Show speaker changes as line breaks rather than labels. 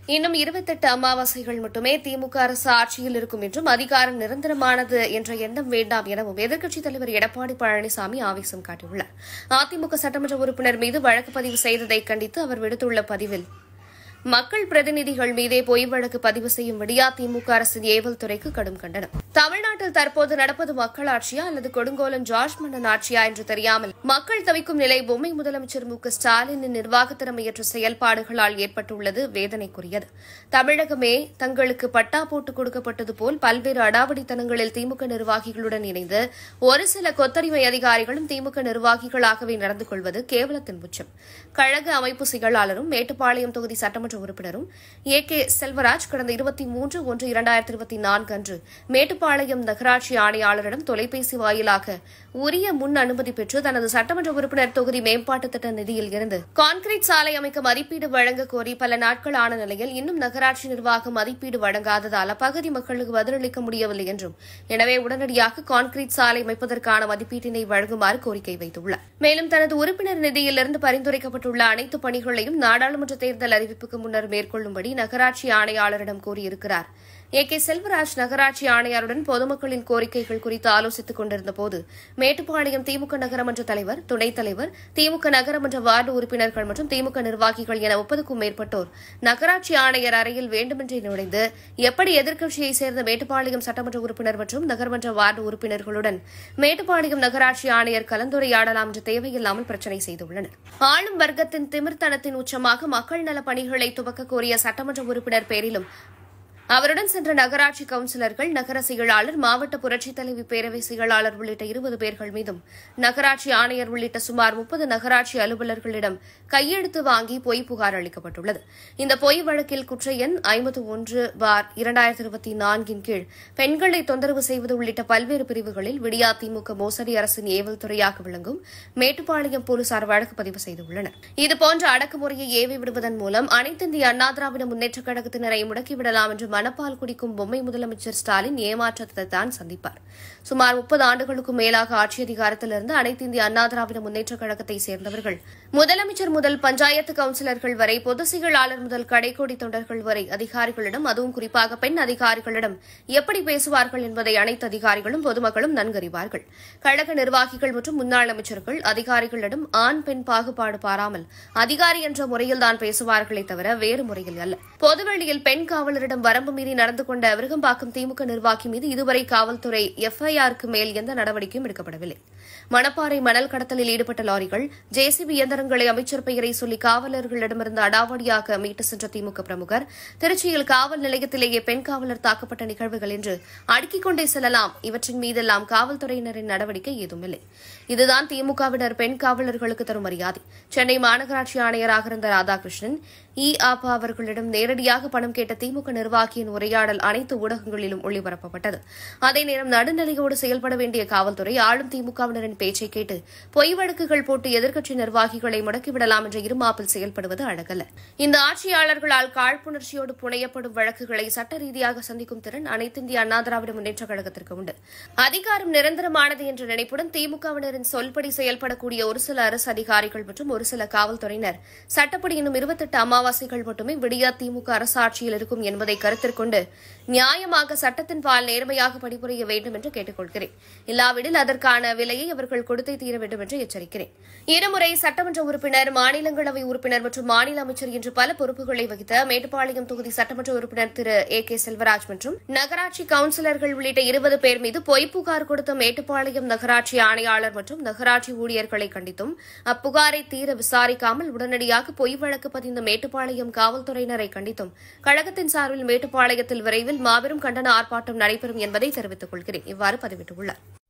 இன்னும் இருபத்தெட்டு அமாவாசைகள் மட்டுமே திமுக அரசு ஆட்சியில் இருக்கும் என்றும் அதிகாரம் நிரந்தரமானது என்ற எண்ணம் வேண்டாம் எனவும் எதிர்க்கட்சித் தலைவர் எடப்பாடி பழனிசாமி ஆவேசம் காட்டியுள்ளார் அதிமுக சட்டமன்ற உறுப்பினர் மீது வழக்கு பதிவு செய்ததை கண்டித்து அவர் விடுத்துள்ள பதிவில் மக்கள் பிரதிநிதிகள் மீதே பொய் வழக்கு பதிவு செய்யும்படி அதிமுக அரசின் ஏவல் துறைக்கு கடும் கண்டனம் தமிழ்நாட்டில் தற்போது நடப்பது மக்களாட்சியா அல்லது கொடுங்கோலன் ஜார்ஜ் மன்னன் ஆட்சியா என்று தெரியாமல் மக்கள் தவிக்கும் நிலை பொம்மை முதலமைச்சர் மு க ஸ்டாலினின் நிர்வாக திறமையற்ற செயல்பாடுகளால் ஏற்பட்டுள்ளது வேதனைக்குரியது தமிழகமே தங்களுக்கு பட்டா போட்டு கொடுக்கப்பட்டது போல் பல்வேறு அடாவடித்தனங்களில் திமுக நிர்வாகிகளுடன் இணைந்து ஒரு சில கொத்தடிமை அதிகாரிகளும் திமுக நிர்வாகிகளாகவே நடந்து கொள்வது கேவலத்தின் உச்சம் கழக அமைப்பு செயலாளரும் மேட்டுப்பாளையம் தொகுதி சட்டமன்ற உறுப்பினரும் ஏ கே செல்வராஜ் கடந்த இருபத்தி மூன்று ஒன்று இரண்டாயிரத்தி இருபத்தி நான்கு அன்று மேட்டுப்பாளையம் நகராட்சி ஆணையாளரிடம் தொலைபேசி வாயிலாக உரிய முன் அனுமதி பெற்று தனது சட்டமன்ற உறுப்பினர் தொகுதி மேம்பாட்டு திட்ட நிதியில் இருந்து கான்கிரீட் சாலை அமைக்க மதிப்பீடு வழங்க கோரி பல நாட்கள் ஆன நிலையில் இன்னும் நகராட்சி நிர்வாகம் மதிப்பீடு வழங்காததால் அப்பகுதி மக்களுக்கு பதிலளிக்க முடியவில்லை என்றும் எனவே உடனடியாக கான்கிரீட் சாலை அமைப்பதற்கான மதிப்பீட்டினை வழங்குமாறு கோரிக்கை வைத்துள்ளார் மேலும் தனது உறுப்பினர் நிதியிலிருந்து பரிந்துரைக்கப்பட்டுள்ள அனைத்து பணிகளையும் நாடாளுமன்ற தேர்தல் அறிவிப்புக்கு முன்னர் மேற்கொள்ளும்படி நகராட்சி ஆணையாளரிடம் கூறியிருக்கிறார் ஏ கே செல்வராஜ் நகராட்சி ஆணையருடன் பொதுமக்களின் கோரிக்கைகள் குறித்து ஆலோசித்துக் கொண்டிருந்தபோது மேட்டுப்பாளையம் திமுக நகரமன்ற தலைவர் துணைத் தலைவர் திமுக நகரமன்ற வார்டு உறுப்பினர்கள் மற்றும் திமுக நிர்வாகிகள் என முப்பதுக்கும் மேற்பட்டோர் நகராட்சி ஆணையர் அறையில் வேண்டுமென்றே நுழைந்து எப்படி எதிர்க்கட்சியைச் சேர்ந்த மேட்டுப்பாளையம் சட்டமன்ற உறுப்பினர் மற்றும் நகர்மன்ற வார்டு உறுப்பினர்களுடன் மேட்டுப்பாளையம் நகராட்சி ஆணையர் கலந்துரையாடலாம் என்று தேவையில்லாமல் பிரச்சினை செய்துள்ளனர் ஆளும் வர்க்கத்தின் திமிர்த்தனத்தின் உச்சமாக மக்கள் நல பணிகளை துவக்க கோரிய சட்டமன்ற உறுப்பினர் பேரிலும் அவருடன் சென்ற நகராட்சி கவுன்சிலர்கள் நகர செயலாளர் மாவட்ட புரட்சித் தலைவி பேரவை செயலாளர் உள்ளிட்ட இருபது பேர்கள் மீதும் நகராட்சி ஆணையர் உள்ளிட்ட சுமார் முப்பது நகராட்சி அலுவலர்களிடம் கையெழுத்து வாங்கி பொய் புகார் அளிக்கப்பட்டுள்ளது இந்த பொய் வழக்கில் குற்ற எண் ஐம்பத்து ஒன்று பார் இரண்டாயிரத்தி இருபத்தி நான்கின் கீழ் பெண்களை தொந்தரவு செய்வது உள்ளிட்ட பல்வேறு பிரிவுகளில் விடியா திமுக மோசடி அரசின் ஏவல் துறையாக விளங்கும் மேட்டுப்பாளையம் போலீசார் வழக்கு பதிவு செய்துள்ளனர் இதுபோன்ற அடக்குமுறையை ஏவி விடுவதன் மூலம் அனைத்திந்திய அண்ணா திராவிட முன்னேற்றக் கழகத்தினரை முடக்கிவிடலாம் என்று மனப்பால் குடிக்கும் பொம்மை முதலமைச்சர் ஸ்டாலின் ஏமாற்றத்தை தான் சந்திப்பார் சுமார் முப்பது ஆண்டுகளுக்கும் மேலாக ஆட்சி அதிகாரத்திலிருந்து அனைத்து இந்திய அண்ணா திராவிட முன்னேற்றக் கழகத்தை சேர்ந்தவர்கள் முதலமைச்சர் முதல் பஞ்சாயத்து கவுன்சிலர்கள் வரை பொதுச் செயலாளர் முதல் கடைக்கோடி தொண்டர்கள் வரை அதிகாரிகளிடம் அதுவும் குறிப்பாக பெண் அதிகாரிகளிடம் எப்படி பேசுவார்கள் என்பதை அனைத்து அதிகாரிகளும் பொதுமக்களும் நன்கறிவார்கள் கழக நிர்வாகிகள் மற்றும் முன்னாள் அமைச்சர்கள் அதிகாரிகளிடம் ஆண் பெண் பாகுபாடு பாராமல் அதிகாரி என்ற முறையில் தான் பேசுவார்களே தவிர வேறு முறையில் அல்ல பொதுவெளியில் பெண் காவலரிடம் வரம்பு மீறி நடந்து கொண்ட விருகம்பாக்கம் திமுக நிர்வாகி மீது இதுவரை காவல்துறை எஃப்ஐஆருக்கு மேல் எந்த நடவடிக்கையும் எடுக்கப்படவில்லை மணப்பாறை மணல் கடத்தலில் ஈடுபட்ட லாரிகள் ஜேசிபி இயந்திரங்களை அமைச்சர் பெயரை சொல்லி காவலர்களிடமிருந்து அடாவடியாக மீட்டு சென்ற திமுக பிரமுகர் திருச்சியில் காவல் நிலையத்திலேயே பெண் காவலர் தாக்கப்பட்ட நிகழ்வுகள் என்று அடுக்கிக் கொண்டே செல்லலாம் இவற்றின் மீதெல்லாம் காவல்துறையினரின் நடவடிக்கை ஏதுமில்லை இதுதான் திமுகவினர் பெண் காவலர்களுக்கு தரும் மரியாதை சென்னை மாநகராட்சி ஆணையராக இருந்த ராதாகிருஷ்ணன் இ ஆபா அவர்களிடம் நேரடியாக பணம் கேட்ட திமுக நிர்வாகியின் உரையாடல் அனைத்து ஊடகங்களிலும் ஒளிபரப்பப்பட்டது அதே நேரம் நடுநிலையோடு செயல்பட வேண்டிய காவல்துறை ஆளும் திமுகவினரின் பேச்சை கேட்டு பொய் வழக்குகள் போட்டு எதிர்க்கட்சி நிர்வாகிகளை முடக்கிவிடலாம் என்ற இருமாப்பில் செயல்படுவது அழகல்ல இந்த ஆட்சியாளர்களால் காழ்ப்புணர்ச்சியோடு புனையப்படும் வழக்குகளை சட்ட ரீதியாக சந்திக்கும் திறன் அனைத்திந்திய அண்ணா திராவிட முன்னேற்றக் கழகத்திற்கு உண்டு அதிகாரம் நிரந்தரமானது என்ற நினைப்புடன் திமுகவினரின் சொல்படி செயல்படக்கூடிய ஒரு சில அரசு அதிகாரிகள் மற்றும் ஒரு சில காவல்துறையினர் சட்டப்படி இன்னும் இருபத்தெட்டு அமாவாசைகள் மட்டுமே விடியா திமுக அரசு ஆட்சியில் இருக்கும் என்பதை கருத்தில் கொண்டு நியாயமாக சட்டத்தின் பால் நேர்மையாக பணிபுரிய வேண்டும் என்று கேட்டுக்கொள்கிறேன் இல்லாவிடில் அதற்கான விலையை அவர்கள் கொடுத்தே தீர வேண்டும் என்று எச்சரிக்கிறேன் இருமுறை சட்டமன்ற உறுப்பினர் மாநிலங்களவை உறுப்பினர் மற்றும் மாநில அமைச்சர் என்று பல பொறுப்புகளை வகித்த மேட்டுப்பாளையம் தொகுதி சட்டமன்ற உறுப்பினர் திரு ஏ கே செல்வராஜ் மற்றும் நகராட்சி கவுன்சிலர்கள் உள்ளிட்ட இருபது பேர் மீது பொய் புகார் கொடுத்த மேட்டுப்பாளையம் நகராட்சி ஆணையாளர் மற்றும் நகராட்சி ஊழியர்களை கண்டித்தும் அப்புகாரை தீர விசாரிக்காமல் உடனடியாக பொய் வழக்கு பதிந்த மேட்டுப்பாளையம் காவல்துறையினரை கண்டித்தும் கழகத்தின் சார்பில் மேட்டுப்பாளையத்தில் விரைவில் மாபெரும் கண்டன ஆர்ப்பாட்டம் நடைபெறும் என்பதை தெரிவித்துக் கொள்கிறேன் இவ்வாறு பதிவிட்டுள்ளார்